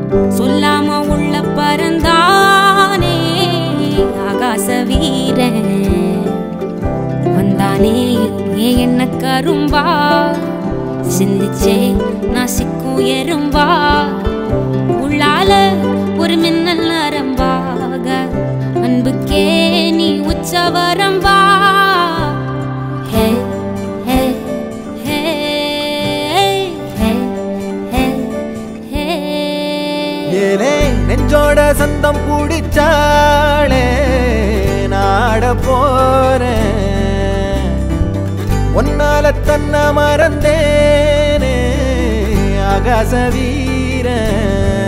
சொல்லாம உள்ள பறந்தானே ஆகாச வீரன் வந்தானே ஏன் என்ன கரும்பா சிந்திச்சே நான் சிக்கும் எறும்பா உள்ளால ஒரு மின்னல் நரம்பாக அன்புக்கே நீ உச்சவரம்பா ஹே ஹே ஹே ஹே ஹே ஹே ஏலே நெஞ்சோட சந்தம் பிடிச்சாளே நாட போறேன் ஒன்னால தன்ன மறந்தேனே ஆகாச வீரன்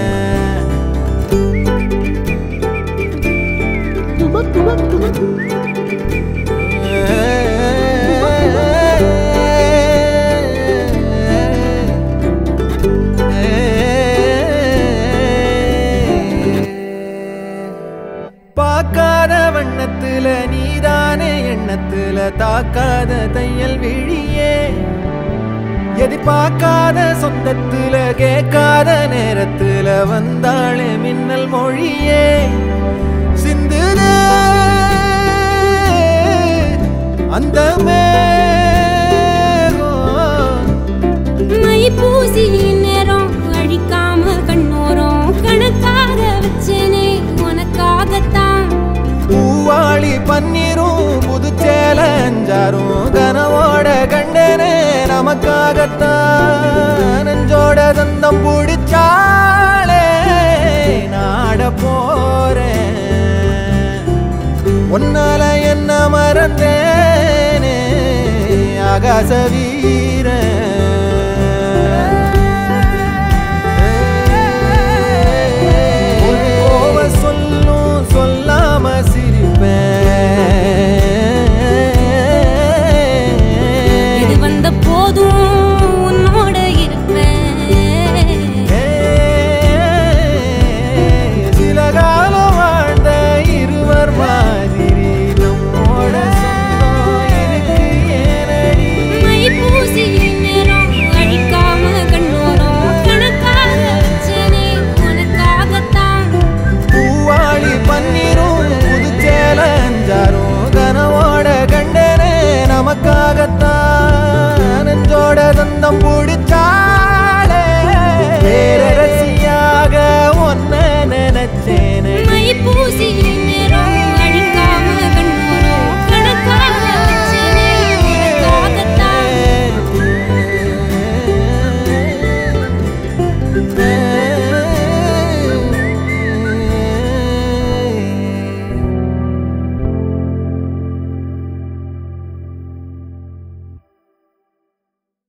பார்க்காத வண்ணத்துல நீதானே எண்ணத்துல தாக்காத தையல் விழியே எதிர்பார்க்காத சொந்தத்துல கேட்காத நேரத்துல வந்தாளே மின்னல் மொழியே சிந்துதே அந்த மேகம் மை பூசி நேரம் அழிக்காம கண்ணோரம் கணக்காக வச்சேனே உனக்காகத்தான் பூவாளி பன்னீரும் புதுச்சேல அஞ்சாரும் கனவோட கண்டனே நமக்காகத்தான் நெஞ்சோட தந்தம் பிடிச்சாளே நாட போறேன் ஒன்னால என்ன மறந்தேனே ஆகாச வீரன்